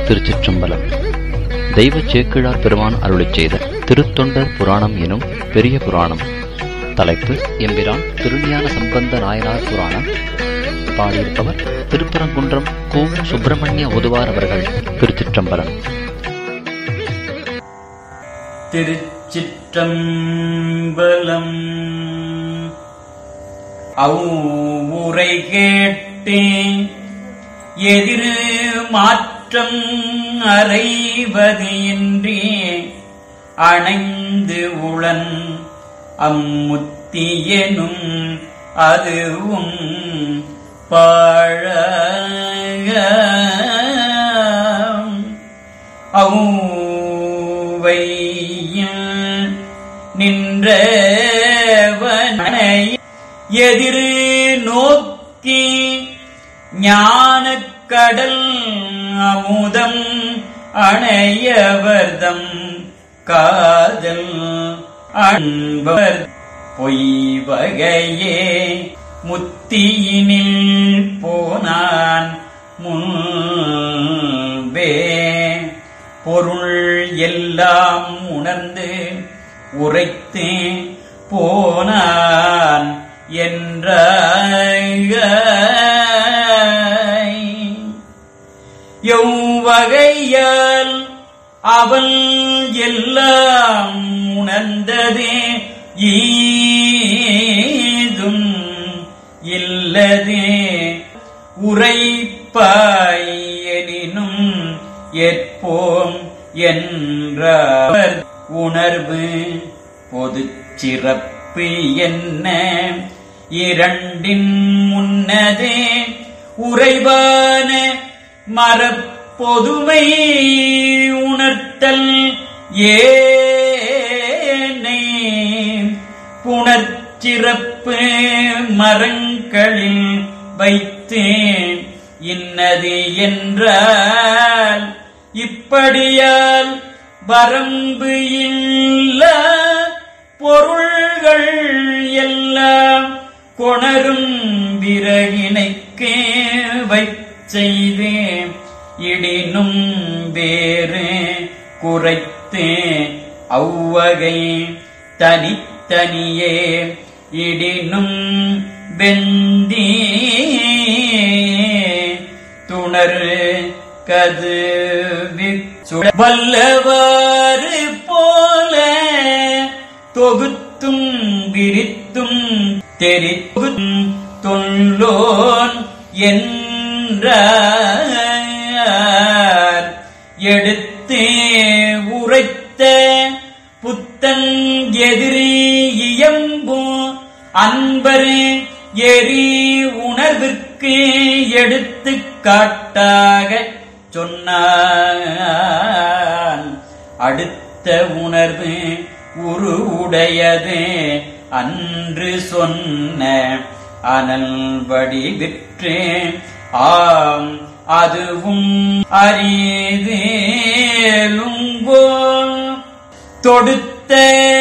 திருச்சிற்றம்பலம் தெய்வ சேக்கிழார் பெருமான் அருளிச் செய்த திருத்தொண்டர் புராணம் எனும் பெரிய புராணம் தலைப்பு எம்பிரான் திருஞான சம்பந்த நாயனார் புராணம் பாடியிருப்பவர் திருப்பரங்குன்றம் கு சுப்பிரமணிய ஒதுவார் அவர்கள் திருச்சிற்றம்பலம் திருச்சிற்றம்பலம் அவ்வுரை கேட்டே எதிரு மாற்றம் அறைவது இன்றி அணைந்து உளன் அம்முத்தியெனும் அதுவும் பாழ அவ்வையில் நின்றவனை எதிர் நோக்கி ஞானக் கடல் அமுதம் அணையவர்தம் காதல் அன்பர் பொய் வகையே முத்தியினில் போனான் முன்பே பொருள் எல்லாம் உணர்ந்து உரைத்து போனான் என்ற எவ்வகையால் அவன் எல்லாம் உணர்ந்ததே ஈதும் இல்லதே உரைப்பாய் எனினும் ஏற்போம் என்றவர் உணர்வு பொதுச் சிறப்பு என்ன இரண்டின் முன்னதே உறைவான மரப்பொதுமை உணர்த்தல் ஏனை புணர்ச்சிறப்பு மரங்களில் வைத்து இன்னது என்றால் இப்படியால் வரம்பு இல்ல பொருள்கள் எல்லாம் கொணரும் விறகினைக்கு வைச்செய்து இடினும் வேறு குறைத்து அவ்வகை தனித்தனியே இடினும் வெந்தி துணரு கது வல்லவாறு போல தொகுத்தும் விரித்தும் தெரித்தும் தொல்லோன் என்ற எடுத்து உரைத்த புத்தன் எதிரி இயம்பு அன்பர் எரி உணர்விற்கு எடுத்து காட்டாக சொன்னான் அடுத்த உணர்வு உரு உடையது அன்று சொன்ன அனல் வடிவிற்று ஆம் அதுவும் அரியதேலுங்கோல் தொடுத்த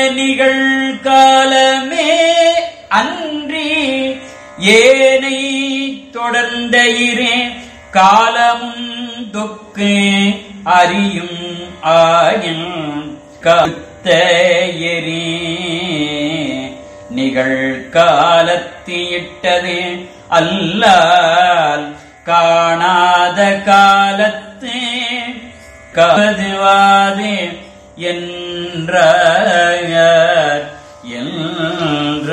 நிகழ்காலமே அன்றி ஏனை தொடர்ந்த இரே காலமும் தொக்கு அறியும் ஆயின் கத்த எரி நிகழ்காலத்தியிட்டது அல்லால் காணாத காலத்து கதுவாது என்ற என்ற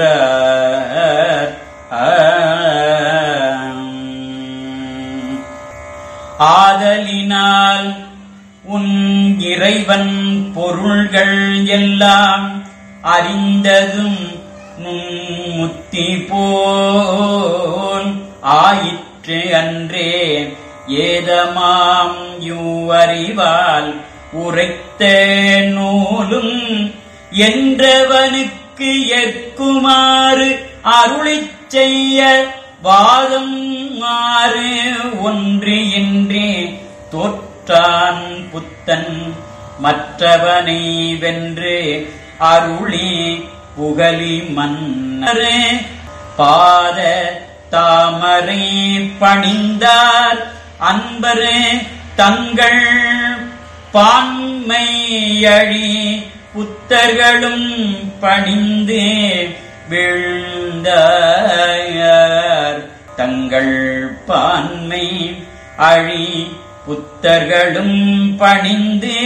ஆதலினால் உன் இறைவன் பொருள்கள் எல்லாம் அறிந்ததும் முத்தி போல் ஆயிற்று அன்றே ஏதமாம் யூவறிவால் உரைத்த நூலும் என்றவனுக்கு ஏற்குமாறு அருளிச் செய்ய வாதம் மாறு ஒன்று என்றே தோற்றான் புத்தன் மற்றவனை வென்று அருளி புகழி மன்னரே பாத தாமரை பணிந்தார் அன்பரே தங்கள் பான்மையழி புத்தர்களும் பணிந்து வீழ்ந்தார் தங்கள் பான்மை அழி புத்தர்களும் பணிந்து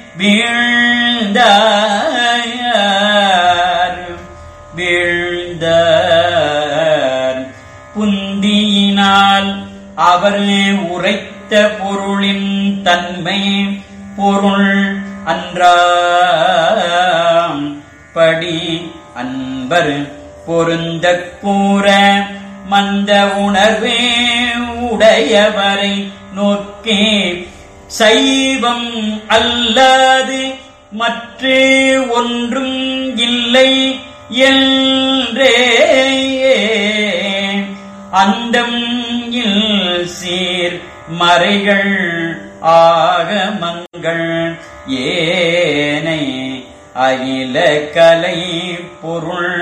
வீழ்ந்தார் வீழ்ந்தார் புந்தியினால் அவர் உரைத்த பொருளின் தன்மை பொருள் அன்றாம் படி அன்பர் பொருந்தக் கூற மந்த உணர்வே உடையவரை நோக்கே சைவம் அல்லாது மற்ற ஒன்றும் இல்லை என்றே அந்தம் இல் சீர் மறைகள் ஆகமங்கள் ஏனை அகில கலை பொருள்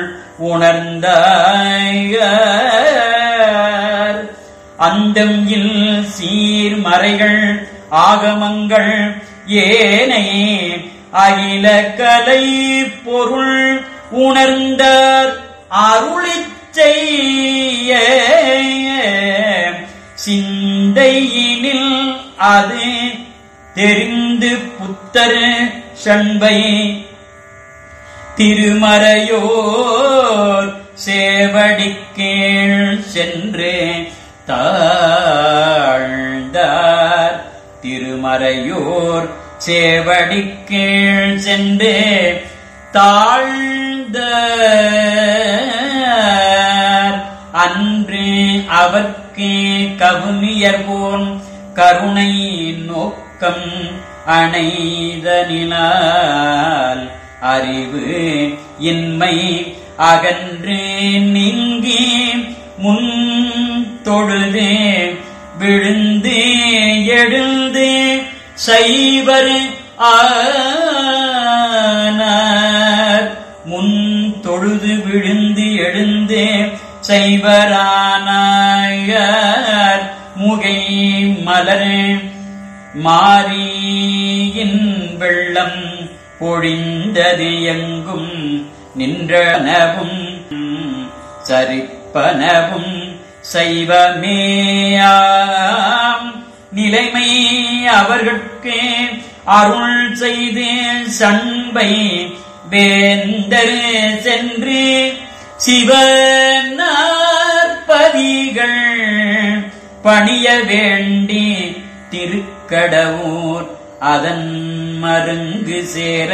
உணர்ந்தார் அந்தம் இல் சீர் மறைகள் ஆகமங்கள் ஏனை அகில கலை பொருள் உணர்ந்தார் அருளிச் செய்ய சிந்தையினில் அது தெரிந்து புத்தர் சண்பை திருமறையோர் சேவடிக்கீழ் சென்று தாழ்ந்தார் திருமறையோர் சேவடிக்கீழ் சென்று தாழ்ந்தார் அன்று அவர்க்கு கவுனியர்போன் கருணை நோக்கம் அணைதனினால் அறிவு இன்மை அகன்று நீங்கி முன் தொழுது விழுந்து எழுந்து சைவர் ஆனார் முன் தொழுது விழுந்து எழுந்து செய்வரானாயார் முகை மலர் மாரியின் வெள்ளம் பொழிந்தது எங்கும் நின்றனவும் சரிப்பனவும் செய்வமேயாம் நிலைமை அவர்கட்கு அருள் செய்து சண்பை வேந்தர் சென்று சிவனார்பதிகள் பணிய வேண்டி திருக்கடவுர் அதன் மருங்கு சேர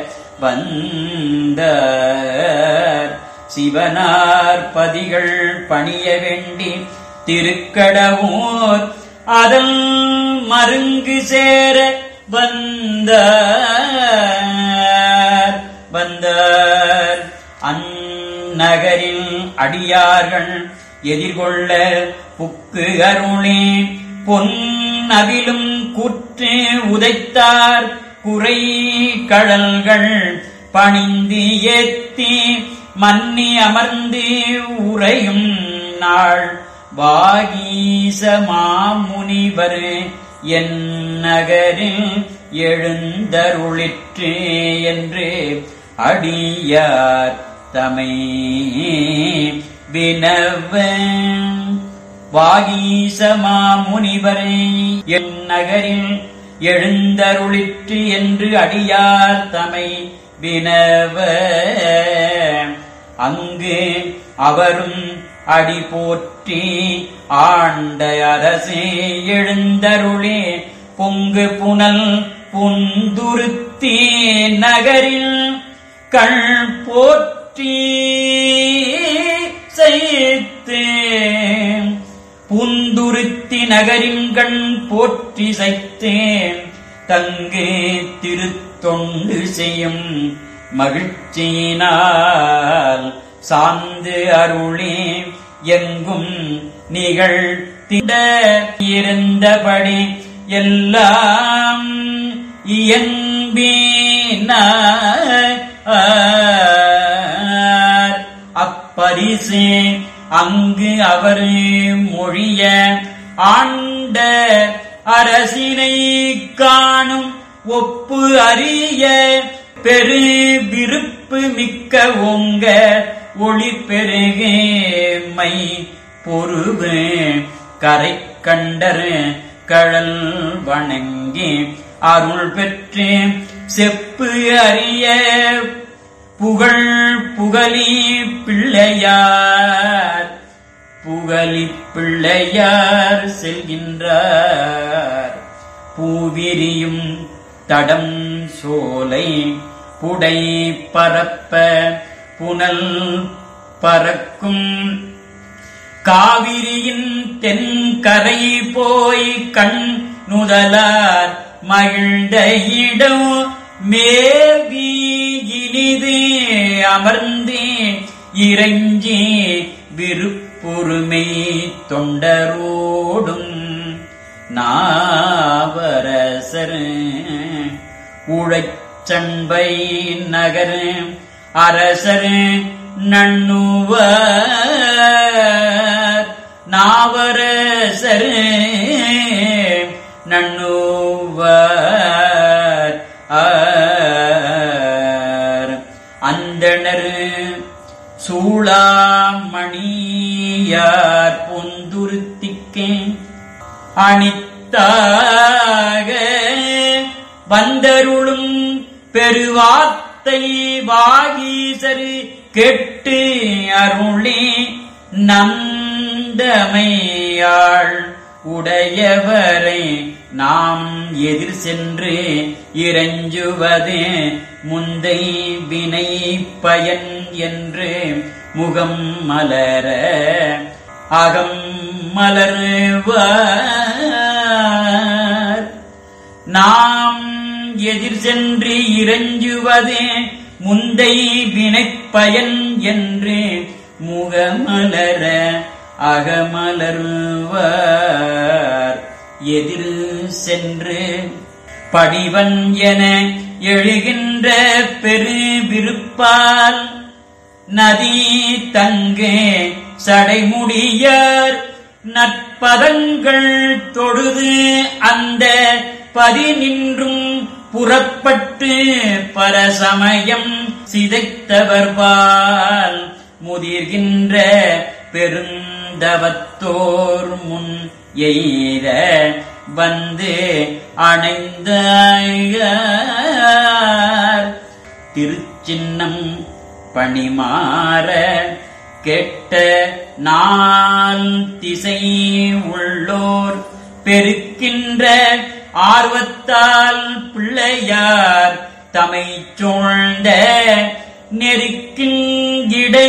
வந்தார் சிவனார்பதிகள் பணிய வேண்டி திருக்கடவுர் அதன் மருங்கு சேர வந்தார் வந்தார் அந்நகரில் அடியார்கள் எதிர்கொள்ள புக்கு அருளே பொன்னவிலும் கூற்று உதைத்தார் குறை கடல்கள் பணிந்து ஏத்தி மன்னி அமர்ந்து உறையும் நாள் வாகீச மாமுனிவர் என் நகரில் எழுந்தருளிற்று என்று அடியார் தமை வினவ வாகீசமா முனிவரை என் நகரில் எழுந்தருளிற்று என்று அடியார் தமை வினவ அங்கு அவரும் அடி போற்றி ஆண்ட அரசே எழுந்தருளே பொங்கு புனல் புந்துருத்தி நகரில் கள் போற்றி செய்து புந்துருத்தி நகரின் கண் போற்றி சைத்தேன் தங்கு திருத்தொண்டு செய்யும் மகிழ்ச்சியினால் சார்ந்து அருளே எங்கும் நிகழ் திட இருந்தபடி எல்லாம் இயம்பினார் அப்பரிசு அங்கு அவர் மொழிய ஆண்ட அரசினை காணும் ஒப்பு அறிய பெரு விருப்பு மிக்க ஓங்க ஒளி பெருகேமை பொறுவு கரை கண்டர் கழல் வணங்கி அருள் பெற்று செப்பு அறிய புகழ் புகழி பிள்ளையார் புகழி பிள்ளையார் செல்கின்றார் பூவிரியும் தடம் சோலை புடை பரப்ப புனல் பறக்கும் காவிரியின் தென்கரை போய் கண் நுதலார் மகிழ்ந்த இடம் மேவி இனிது அமர்ந்து இறைஞ்சி விருப்புரிமை தொண்டரோடும் நாவரசர் உழைச்சண்பை நகர் அரசர் நண்ணுவர் நாவரசர் நண்ணுவர் ஆர் அந்தணர் சூளாமணியார் பொந்துருத்திக்கு அணித்தாக வந்தருளும் பெருவார்த்தை வாகீசரு கெட்டு அருளி நந்தமையாள் உடையவரை நாம் எதிர் சென்று இறைஞ்சுவது முந்தை வினை பயன் என்று முகம் மலர அகம் மலர்வார் நாம் எதிர் சென்று இறைஞ்சுவது முந்தை வினைப்பயன் என்று முகமலர அகமலர்வார் எதிர் சென்று படிவன் என எழுகின்ற பெரு விருப்பால் நதி தங்கே சடைமுடியார் நற்பதங்கள் தொழுது அந்த பதி நின்றும் புறப்பட்டு பரசமயம் சிதைத்தவர்பால் முதிர்கின்ற பெருந்தவத்தோர் முன் எய்த வந்து அணைந்தார் திருச்சின்னம் பணிமாற கெட்ட நாள் திசை உள்ளோர் பெருக்கின்ற ஆர்வத்தால் பிள்ளையார் தமை சூழ்ந்த நெருக்கிங்கிடை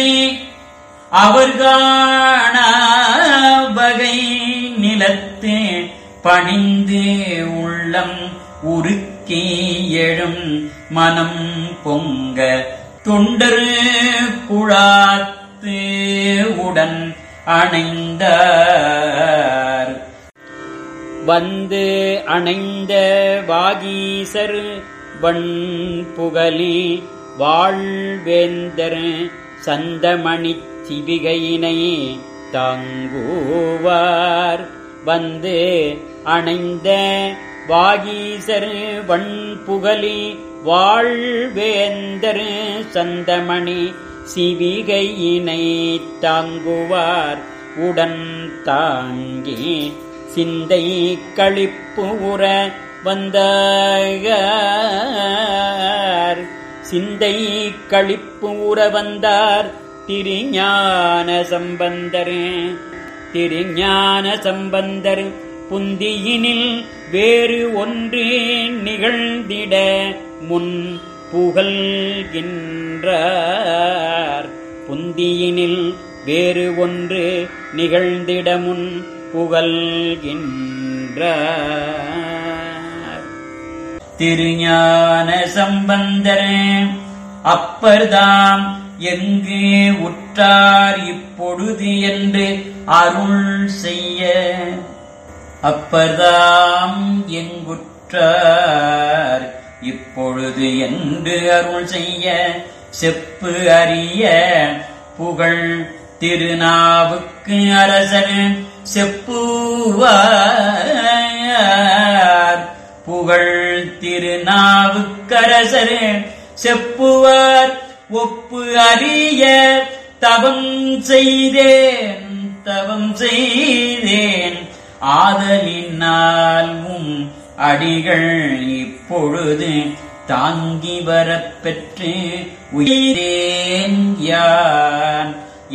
அவர்காண வகை நிலத்து பணிந்து உள்ளம் உருக்கி எழும் மனம் பொங்க தொண்டர் குழாத்து உடன் அணைந்தார் வந்து அணைந்த வாகீசர் வண் புகழி வாழ்வேந்தர் சந்தமணி சிவிகையினை தாங்குவார் வந்து அணைந்த வாகீசர் வண் புகழி வாழ்வேந்தர் சந்தமணி சிவிகையினை தாங்குவார் உடன் தாங்கி சிந்தை களிப்பு உற வந்தார் சிந்தை களிப்பு உற வந்தார் திருஞான சம்பந்தர் திருஞான சம்பந்தர் புந்தியினில் வேறு ஒன்று நிகழ்ந்திட முன் புகழ்கின்றார் புந்தியினில் வேறு ஒன்று நிகழ்ந்திட முன் புகழ்கின்றார் திருஞான சம்பந்தர் அப்பர்தாம் எங்கு உற்றார் இப்பொழுது என்று அருள் செய்ய அப்பர்தாம் எங்குற்றார் இப்பொழுது என்று அருள் செய்ய செப்பு அறிய புகழ் திருநாவுக்கு அரசர் செப்புவார் புகழ் திருநாவுக்கரசர் செப்புவார் ஒப்பு அறிய தவம் செய்தேன் தவம் செய்தேன் ஆதலினால் உம் அடிகள் இப்பொழுது தாங்கி வரப்பெற்று உயிரேன் யான்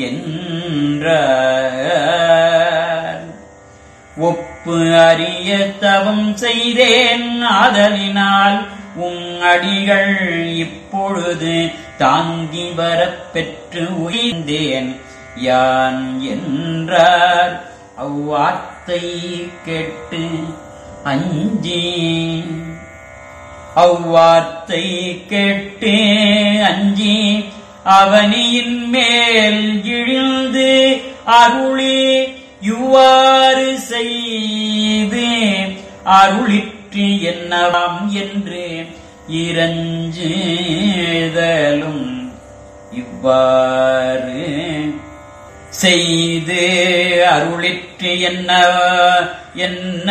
என்றார் ஒப்பு அறிய தவம் செய்தேன் ஆதலினால் உம் அடிகள் இப்பொழுது தாங்கி வரப்பெற்று உயிர்ந்தேன் யான் என்றார் அவ்வார்த்தை கேட்டு அஞ்சி அவ்வார்த்தை கேட்டு அஞ்சி அவனியின் மேல் இழிந்து அருளி யுவாறு செய்து அருளிற்று என்னவாம் என்று இறஞ்சுதலும் இவ்வாறு செய்து அருளிற்று என்ன என்ன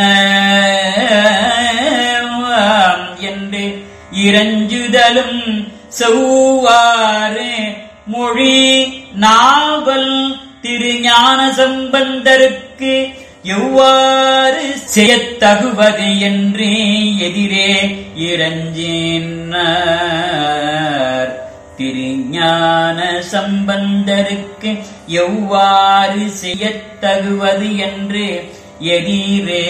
என்று இறஞ்சுதலும் செவ்வாறு மொழி நாவல் திருஞான சம்பந்தருக்கு எவ்வாறு செய்யத்தகுவது என்று எதிரே இறஞ்சினார் திருஞான சம்பந்தருக்கு எவ்வாறு செய்யத்தகுவது என்று எதிரே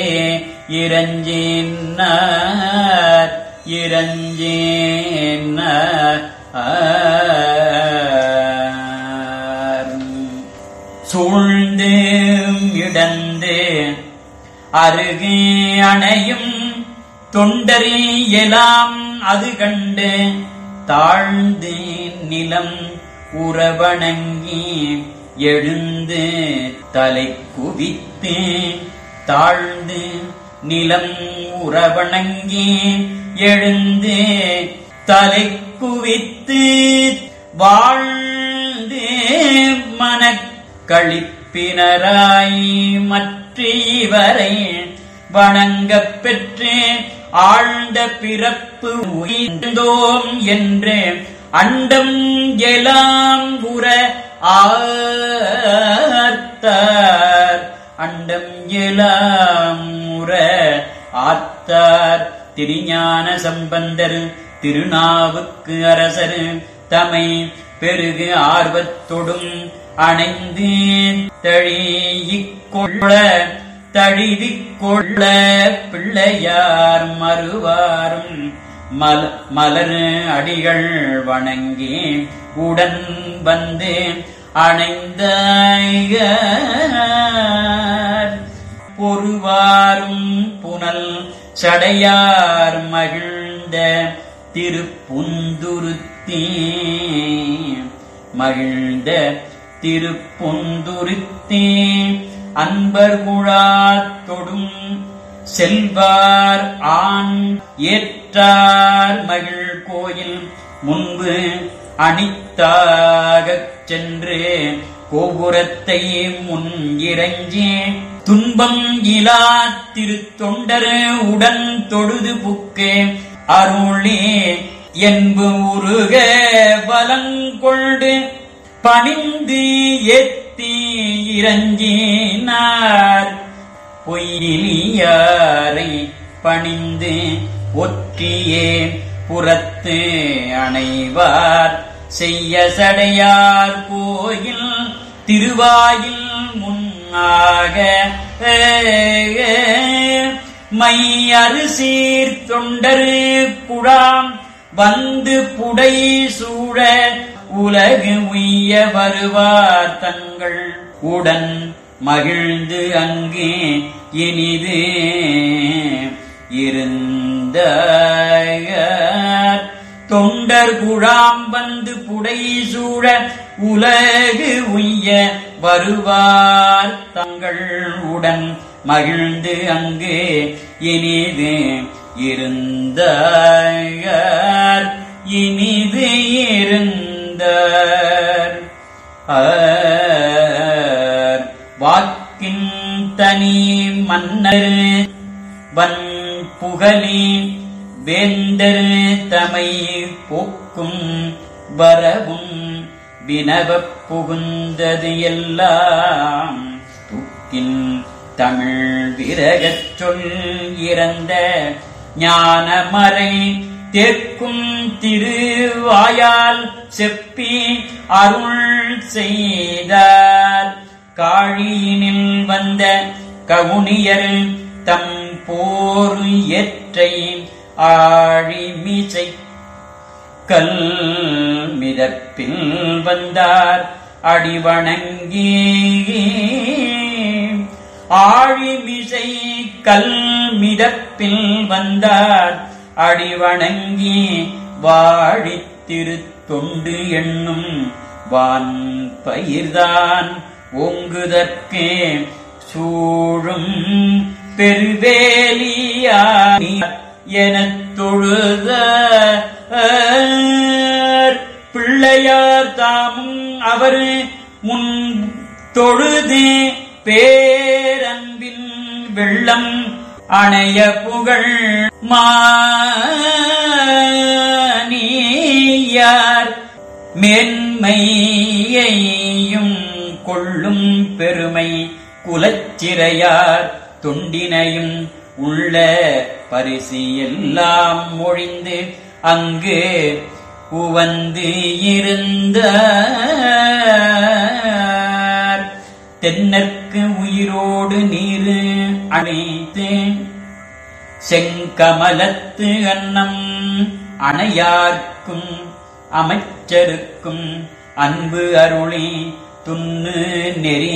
இறஞ்சினார் இறஞ்சினார் சூழ்ந்து இடந்து அருகு அணையும் தொண்டரே எலாம் அது கண்டு தாழ்ந்து நிலம் உறவணங்கி எழுந்து தலை குவித்து தாழ்ந்து நிலம் உறவணங்கி எழுந்து தலை குவித்து வாழ்ந்து மனக்களிப்பினராய் மற்ற இவரை வணங்கப் பெற்று ஆழ்ந்த பிறப்பு உயிர்ந்தோம் என்று அண்டம் எலாம் உற ஆர்த்தார் அண்டம் எலாம் உற ஆர்த்தார் திருஞான சம்பந்தர் திருநாவுக்கு அரசர் தமை பெருகு ஆர்வத்தொடும் அணைந்து தழியிக் கொள்ள தழிவிக் கொள்ள பிள்ளையார் மறுவாரும் மல மலர் அடிகள் வணங்கி உடன் வந்து அணைந்த பொறுவாரும் புனல் சடையார் மகிழ்ந்த திருப்புந்துருத்தி மகிழ்ந்த திருப்புந்துருத்தி அன்பர் குழாத்தொடும் செல்வார் ஆண் ஏற்றார் மகிழ் கோயில் முன்பு அணித்தாகச் சென்று கோபுரத்தை முன் இறங்கி துன்பம் இலா திருத்தொண்டர் உடன் தொழுது புக்கு அருளே என்பு உருக வலங்கொண்டு பணிந்து ஏத்தி இறங்கினார் பொய்யிலியாரை பணிந்து ஒற்றியே புறத்து அணைவார் செய்ய சடையார் கோயில் திருவாயில் முன்னாக மை அரிசீர் தொண்டரு குழாம் வந்து புடை சூழ உலகு உய்ய வருவார் தங்கள் உடன் மகிழ்ந்து அங்கே இனிது இருந்த தொண்டர் குழாம் வந்து புடை சூழ உலகு உய்ய வருவார் தங்கள் உடன் மகிழ்ந்து அங்கு இனிது இருந்த இனிது இருந்தார் ஆர் வாக்கின் தனி மன்னர் வன் புகழி வேந்தர் தமை போக்கும் வரவும் வினவப் புகுந்தது எல்லாம் துக்கின் தமிழ் விரகச் சொல் இறந்த ஞானமறை தேக்கும் திருவாயால் செப்பி அருள் செய்தார் காழியினில் வந்த கவுனியர் தம் போர் ஏற்றை ஆழிமிசை கல் மிதப்பில் வந்தார் அடிவணங்கி ஆழிமிசை கல் மிதப்பில் வந்தார் அடிவணங்கி வாழித் திருத்தொண்டு எண்ணும் வான் பயிர்தான் ஓங்குதற்கே சூழும் பெருவேலியானி எனத் தொழுத பிள்ளையார் தாமும் அவர் முன் தொழுது பேரன்பின் வெள்ளம் அணைய புகழ் மானியார் மேன்மையையும் கொள்ளும் பெருமை குலச்சிறையார் தொண்டினையும் உள்ள பரிசு எல்லாம் மொழிந்து அங்கு உவந்து இருந்த தென்னற்கு உயிரோடு நீரு அணைத்து செங்கமலத்து அன்னம் அணையார்க்கும் அமைச்சருக்கும் அன்பு அருளி துண்ணு நெறி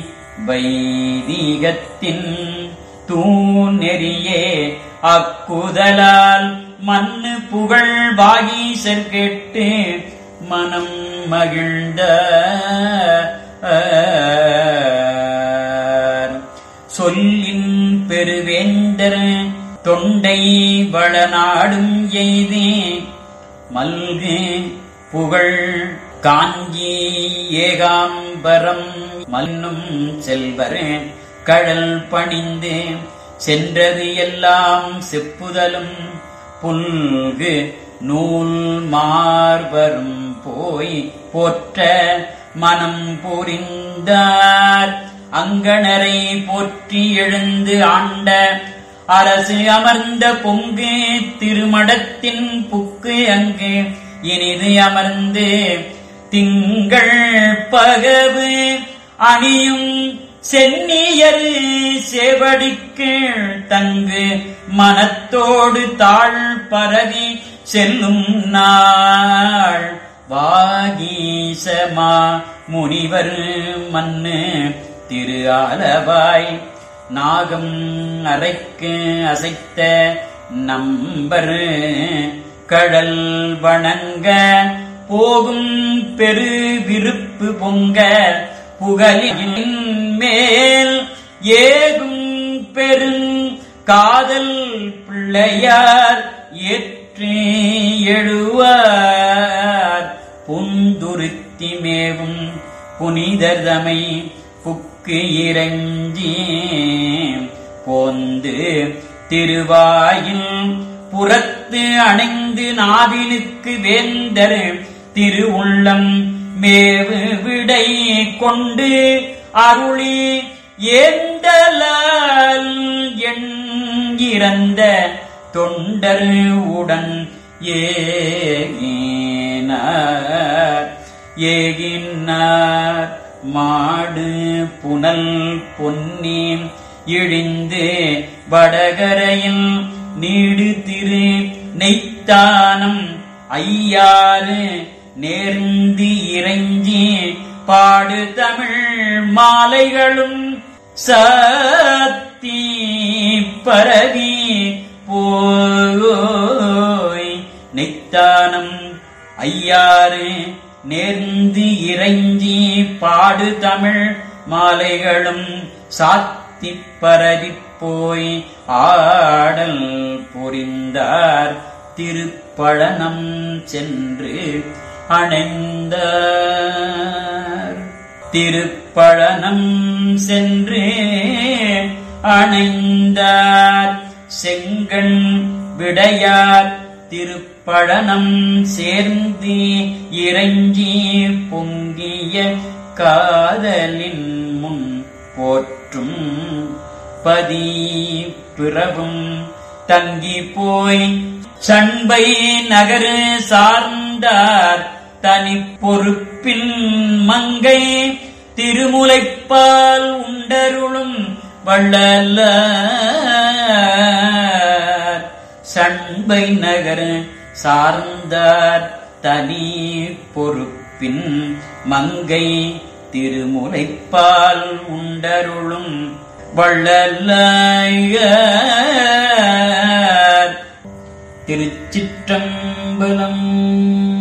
வைதீகத்தின் தூண் நெறியே அக்குதலால் மண்ணு புகழ் வாகீசர் கேட்டு மனம் மகிழ்ந்த சொல்லின் பெருவேந்தர் தொண்டை வளநாடும் எய்தி மல்கு புகழ் காஞ்சி ஏகாம்பரம் மன்னும் செல்வர் கடல் பணிந்து சென்றது எல்லாம் செப்புதலும் புல்கு நூல் மார்பரும் போய் போற்ற மனம் புரிந்தார் அங்கணரை போற்றி எழுந்து ஆண்ட அரசு அமர்ந்த பொங்கு திருமடத்தின் புக்கு அங்கு இனிது அமர்ந்து திங்கள் பகவு அணியும் சென்னியர் சேவடிக்கு தங்கு மனத்தோடு தாழ் பரவி செல்லும் நாள் வாகீசமா முனிவர் மண்ணு திரு ஆலவாய் நாகம் அரைக்கு அசைத்த நம்பர் கடல் வணங்க போகும் பெரு விருப்பு பொங்க புகழின் மேல் ஏகும் பெருங் காதல் பிள்ளையார் ஏற்றி எழுவார் புந்துருத்தி மேவும் புனிதர்தமை புக்கு இறஞ்சி போந்து திருவாயில் புறத்து அணைந்து நாவினுக்கு வேந்தர் திருவுள்ளம் மேவு விடை கொண்டு அருளி ஏந்தலால் எண் இறந்த தொண்டர் உடன் ஏகினார் ஏகினார் மாடு புனல் பொன்னி இழிந்து வடகரையில் நீடு திரு நெய்த்தானம் ஐயாறு நேர்ந்து இறைஞ்சி பாடு தமிழ் மாலைகளும் சத்தி பரவி போய் நெய்த்தானம் ஐயாறு நேர்ந்து இறைஞ்சி பாடு தமிழ் மாலைகளும் சாத்தி பரவிப் போய் ஆடல் புரிந்தார் திருப்பழனம் சென்று அணைந்தார் திருப்பழனம் சென்று அணைந்தார் செங்கண் விடையார் திருப்பழனம் சேர்ந்து இறைஞ்சி பொங்கிய காதலின் முன் போற்றும் பதி பிறவும் தங்கி போய் சண்பை நகரு சார்ந்தார் தனி பொறுப்பின் மங்கை திருமுலைப்பால் உண்டருளும் வள்ளல சண்பை நகர் சார்ந்தார் தனி பொறுப்பின் மங்கை திருமுலைப்பால் உண்டருளும் வள்ளலாயர் திருச்சிற்றம்பலம்